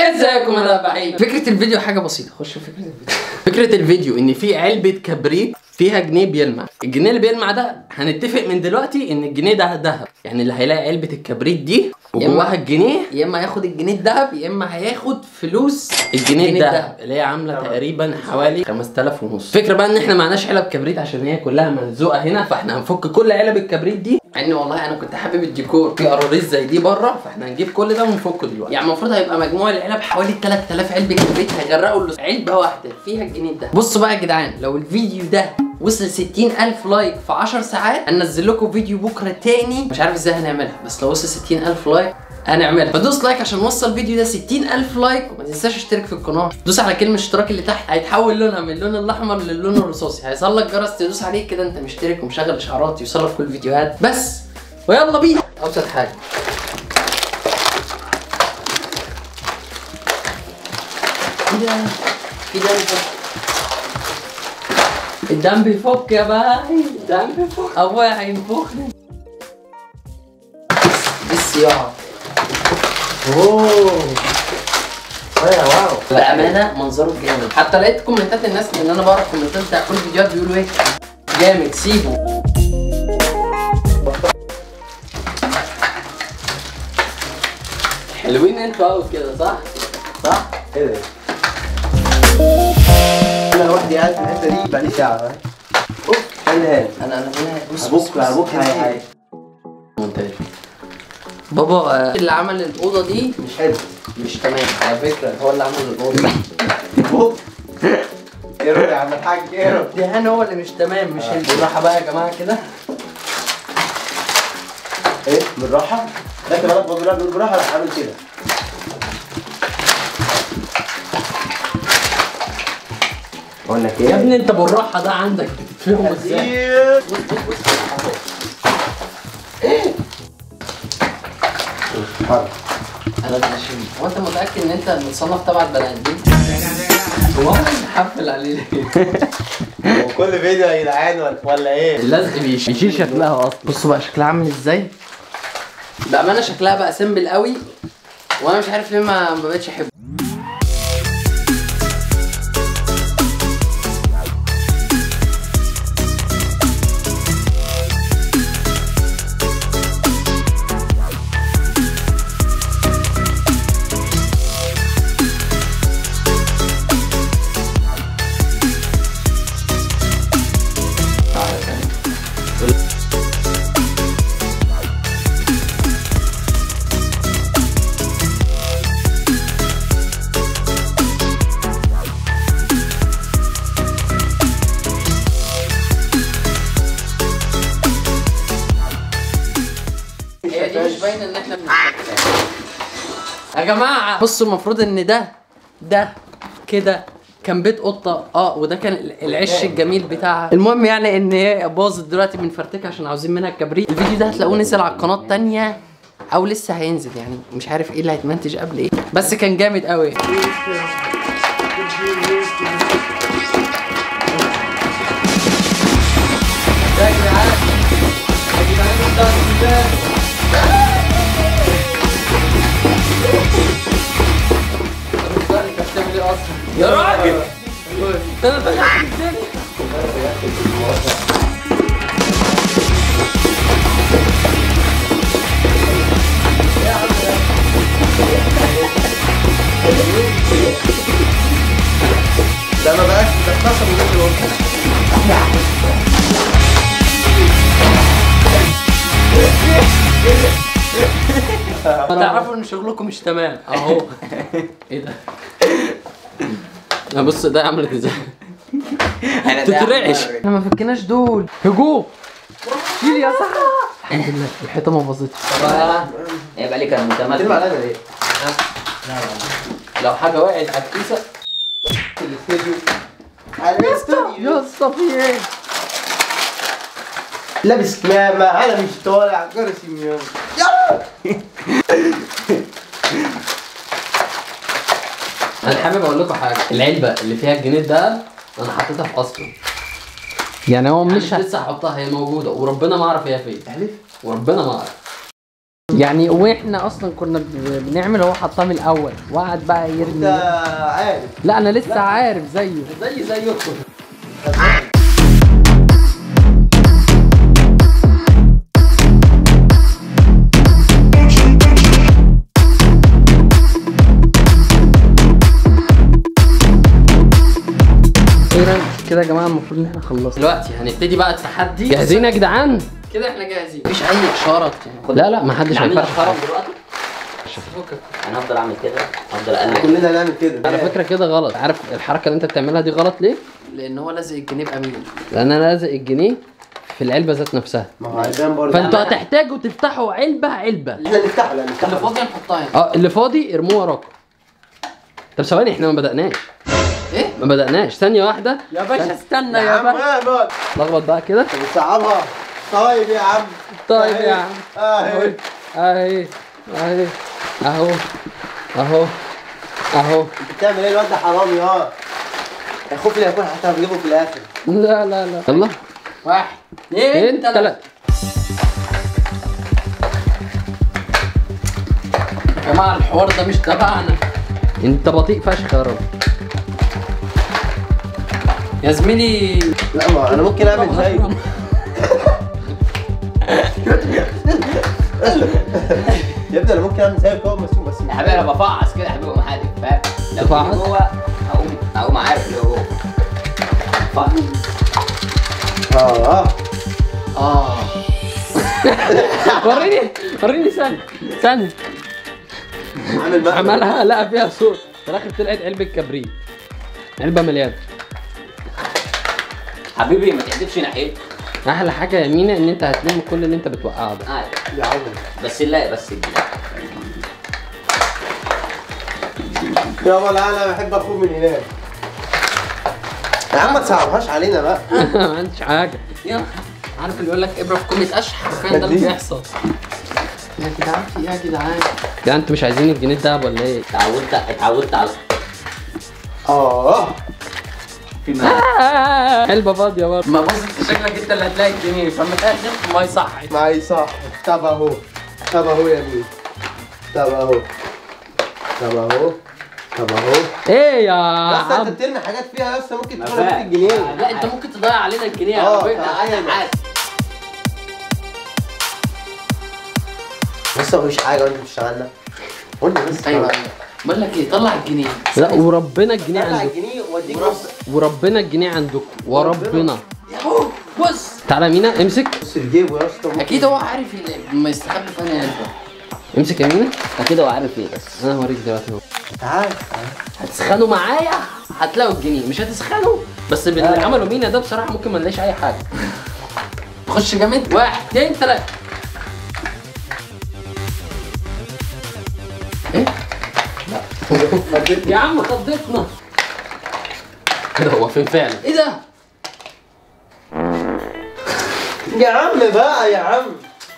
ازيكم انا بعيد فكره الفيديو حاجه بسيطه خش في فكره الفيديو فكره الفيديو ان في علبه كبريت فيها جنيه بيلمع الجنيه اللي بيلمع ده هنتفق من دلوقتي ان الجنيه ده ذهب يعني اللي هيلاقي علبه الكبريت دي وجواها الجنيه يا اما هياخد الجنيه الذهب يا اما هياخد فلوس الجنيه الذهب اللي هي عامله تقريبا حوالي 5000 ونص فكره بقى ان احنا معناش علب كبريت عشان هي كلها ملزوقه هنا فاحنا هنفك كل علب الكبريت دي مع ان والله انا كنت حابب الديكور في قراريط زي دي بره فاحنا هنجيب كل ده ونفكه دلوقتي يعني المفروض هيبقى مجموع العلب حوالي 3000 علبه كبريت هيغرقوا ال- علبه واحده فيها الجنيه ده بصوا بقى يا جدعان لو الفيديو ده وصل 60000 لايك في 10 ساعات هننزل لكم فيديو بكره تاني مش عارف ازاي هنعملها بس لو وصل 60000 لايك هنعملها فدوس لايك عشان نوصل الفيديو ده 60000 لايك وما تنساش اشترك في القناه دوس على كلمه اشتراك اللي تحت هيتحول لونها من اللون الاحمر للون الرصاصي هيظهر لك جرس تدوس عليه كده انت مشترك ومشغل اشعارات يوصلك كل الفيديوهات بس ويلا بينا ابسط حاجه كده كده نفك. الدم بيفك يا باي الدم بيفك ابويا هينفخني الصياعه اوه يا واو بامانه منظره جامد حتى لقيت كومنتات الناس لان انا بقرا الكومنتات بتاع كل الفيديوهات بيقولوا ايه جامد سيبه حلوين انتوا قوي كده صح؟ صح؟ ايه ده؟ انا لوحدي قاعد في الحته دي بقالي ساعه فاهم؟ اوف انا هاد انا انا بص ابوك ابوك هاي هاي مونتاج بابا آه، اللي عمل الاوضه دي مش حلو مش تمام على فكره هو اللي عمل الاوضه دي ابوك ايرور يا عم الحاج ايرور دهان هو اللي مش تمام مش اللي بالراحه بقى يا جماعه كده ايه بالراحه ده كمان بقول له بالراحه راح عامل كده اقول لك ايه يا ابني انت بالراحه ده عندك بتتفهم ازاي حاضر. انا بشم هو انت متاكد ان انت متصنف تبع البني ادمين؟ هو انا اللي حفل عليه ليه؟ هو كل فيديو يا جدعان ولا- ولا ايه؟ اللزق بيشيل شكلها اصلا بصوا بقى شكلها عامل ازاي بامانه شكلها بقى سيمبل قوي وانا مش عارف ليه ما ما بقتش احبه هي دي مش باينه ان احنا بنتكلم يا جماعه بصوا المفروض ان ده ده كده كان بيت قطه اه وده كان ال- العش الجميل بتاعها المهم يعني ان هي باظت دلوقتي من فرتكه عشان عاوزين منها الكبريت الفيديو ده هتلاقوه نزل على القناه التانية او لسه هينزل يعني مش عارف ايه اللي هيتمنتج قبل ايه بس كان جامد قوي يا جدعان يا جدعان انتوا ازاي يا راجل انا فتحت الدنيا ده ما بقاش ده 12 مليون تعرفوا ان شغلكم مش تمام اهو ايه ده لا بص ده عملت ازاي تترعش احنا ما فكناش دول هجوم شيل يا صاحبي الحمد لله الحيطه ما باظتش عيب عليك انا تلمع متمكن عليا ليه؟ لو حاجه وقعت على الكيسه في الاستوديو على الاستوديو يا اسطى في ايه لابس كمامة انا مش طالع جرسي ميوم انا حابب اقول لكم حاجه العلبه اللي فيها الجنيه ده انا حطيتها في اصلا يعني هو مش لسه هحطها هي موجوده وربنا ما اعرف هي فين احلف وربنا ما اعرف يعني واحنا اصلا كنا ب- بنعمل هو حطها من الاول وقعد بقى انت يرمي عارف لا انا لسه عارف زيه زي زيكم اخيرا كده يا جماعه المفروض ان احنا خلصنا دلوقتي هنبتدي بقى التحدي جاهزين يا جدعان كده احنا جاهزين مفيش اي اشاره لا لا ما حدش نعمل هيفرق خرم دلوقتي انا هفضل اعمل كده هفضل اقلب كلنا نعمل كده على فكره كده غلط عارف الحركه اللي انت بتعملها دي غلط ليه لان هو لازق الجنيه بامين لان انا لازق الجنيه في العلبه ذات نفسها ما هو عايزين برضه فانتوا هتحتاجوا تفتحوا علبه علبه احنا نفتحه لا اللي نفتحه فاضي نحطها هنا اه اللي فاضي ارموه وراكم طب ثواني احنا ما بدأناش ايه ما بدأناش ثانية واحدة يا باشا استنى يا يا عم باشا اقعد لخبط بقى كده انت بتصعبها طيب يا عم طيب يا عم اهي اهي اهي اهو اهو اهو انت بتعمل ايه الواد ده حرامي اه الخوف اللي هيكون حتى هتجيبه في الاخر لا لا لا يلا واحد اثنين اثنين ثلاثة ثلاثة يا جماعة الحوار ده مش تبعنا انت بطيء فشخ يا راجل يا زميلي لا ما انا ممكن اعمل زيه يا ابني انا ممكن اعمل زيك اهو بس بس يا حبيبي انا بفعص كده يا حبيبي اقوم حادف فاهم لو تفعص؟ جه جوه اقوم اقوم عارف اللي هو فعص. اه اه اه وريني وريني ثانية ثانية عامل مقلب عملها لقى فيها صوت في الاخر طلعت علبة كبريت علبة مليانة حبيبي ما تحدفش ناحيته احلى حاجة يا مينا ان انت هتلم كل اللي انت بتوقعه ده عارف يا عم بس لا بس الجنيه. يابا لا انا بحب اخوه من هناك يا عم ما تصعبهاش علينا بقى ما عنديش حاجة يا عارف اللي يقول لك ابره في كومة قش حرفيا ده اللي دي. بيحصل يا جدعان في ايه يا جدعان كده انتوا مش عايزين الجنيه الدهب ولا ايه؟ اتعودت اتعودت على اه في الملعب علبة فاضية برضه ما بص انت شكلك انت اللي هتلاقي الجنيه فما تاخد ما يصح معي صح طب اهو طب اهو يا مين طب اهو طب اهو طب اهو ايه يا بس انت عم بترمي حاجات فيها يا اسطى ممكن ما تكون فيك فاهم. الجنيه لا انت ممكن تضيع علينا الجنيه يا اه، حبيبي تعالى. انا عارف بس مفيش حاجه وانت بتشتغلنا قول لي بس ايوه بقول لك ايه طلع الجنيه لا وربنا الجنيه طلع عندكم الجنيه واديك نص وربنا الجنيه عندكم وربنا ياهو بص تعالى يا مينا امسك بص في جيبه يا اسطى اكيد هو عارف ال- ما يستخبى في انهي علبه امسك يا مينا كده وعارف ايه بس انا هوريك دلوقتي اهو تعال هتسخنوا معايا هتلاقوا الجنيه مش هتسخنوا بس باللي اللي عمله عمله مينا ده بصراحه ممكن ما نلاقيش اي حاجه خش جامد واحد اتنين تلاته ايه يا عم خضتنا كده هو فين فعلا ايه ده يا عم بقى يا عم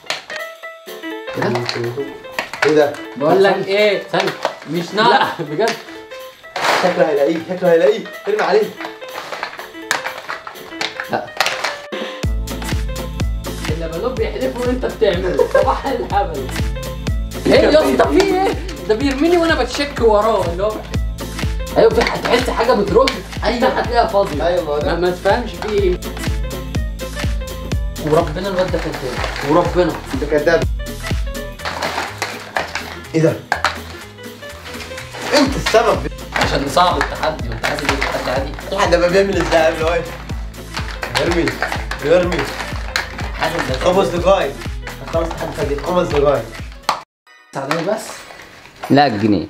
ايه ده؟ بقول لك ايه ثانيه مش نعرف لا بجد شكله هيلاقيه شكله هيلاقيه ارمي عليه اللبنات بيحلفوا وانت بتعمل صباح الهبل ايه يا اسطى في ايه ده بيرميني وانا بتشك وراه اللي هو ايوه في هتحس حاجه بترد ايوه هتلاقيها فاضيه ايوه ما هو ما, ده ما تفهمش في ايه وربنا الواد ده كداب وربنا انت كداب ايه ده؟ انت السبب عشان نصعب التحدي وانت عايز ايه التحدي عادي الواحد لما بيعمل ازاي قبل واقف يرمي يرمي حاسس خمس دقايق خمس دقايق خمس دقايق ساعدني بس لا الجنيه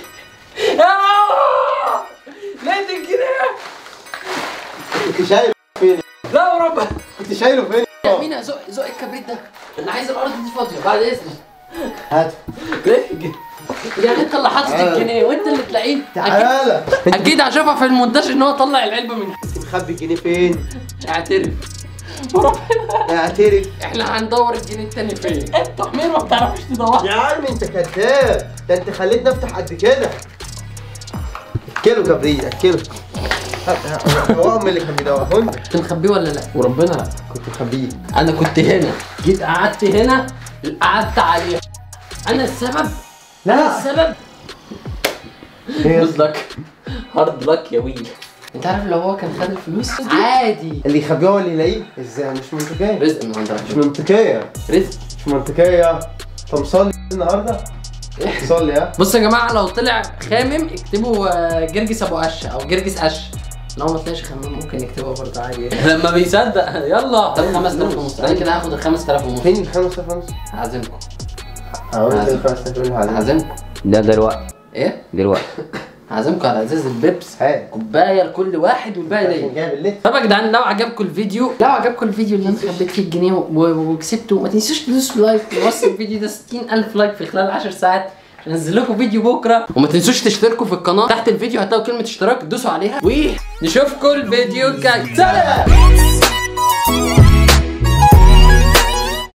لقيت الجنيه كنت شايله فين؟ لا وربنا كنت شايله فين؟ مين زق زق الكبريت ده انا عايز الارض دي فاضيه بعد اذنك هات ليه يعني انت اللي حاطط تعالى. الجنيه وانت اللي تلاقيه أكيد- تعالى اكيد هشوفها في المونتاج ان هو طلع العلبه من انت مخبي الجنيه فين؟ اعترف وربنا اعترف احنا هندور الجنيه التاني فين انت حمير ما بتعرفش تدور يا عم انت كذاب ده انت خليتني افتح قد كده اكله كبريت اكله هو امي اللي كان بيدوقهن كنت مخبيه ولا لا وربنا لا كنت مخبيه انا كنت هنا جيت قعدت هنا قعدت عليه انا السبب انا لا السبب هي جود لك هارد لك يا ويل انت عارف لو هو كان خد الفلوس عادي اللي يخبيه هو اللي يلاقيه ازاي مش منطقية رزق من عند مش ربنا منطقية رزق مش منطقية طب صلي النهارده صلي ها بص يا جماعه لو طلع خامم اكتبوا آه، جرجس ابو قش او جرجس قش لو ما طلعش خامم ممكن يكتبوا برضه عادي لما بيصدق يلا طب 5000 ونص انا كده هاخد ال 5000 ونص فين الخمسة خمسة؟ هعزمكم اقول لك عايز- الخمسة تقول هذا هعزمكم ده دلوقتي ايه دلوقتي هعزمكم على ازاز البيبس حلو كوبايه لكل واحد والباقي ليا جايب الليل طب يا جدعان لو عجبكم الفيديو لو عجبكم الفيديو اللي انا خبيت فيه الجنيه و- وكسبته ما تنسوش تدوسوا لايك ووصل الفيديو ده 60000 لايك في خلال 10 ساعات عشان انزل لكم فيديو بكره وما تنسوش تشتركوا في القناه تحت الفيديو هتلاقوا كلمه اشتراك دوسوا عليها ونشوفكم الفيديو الجاي سلام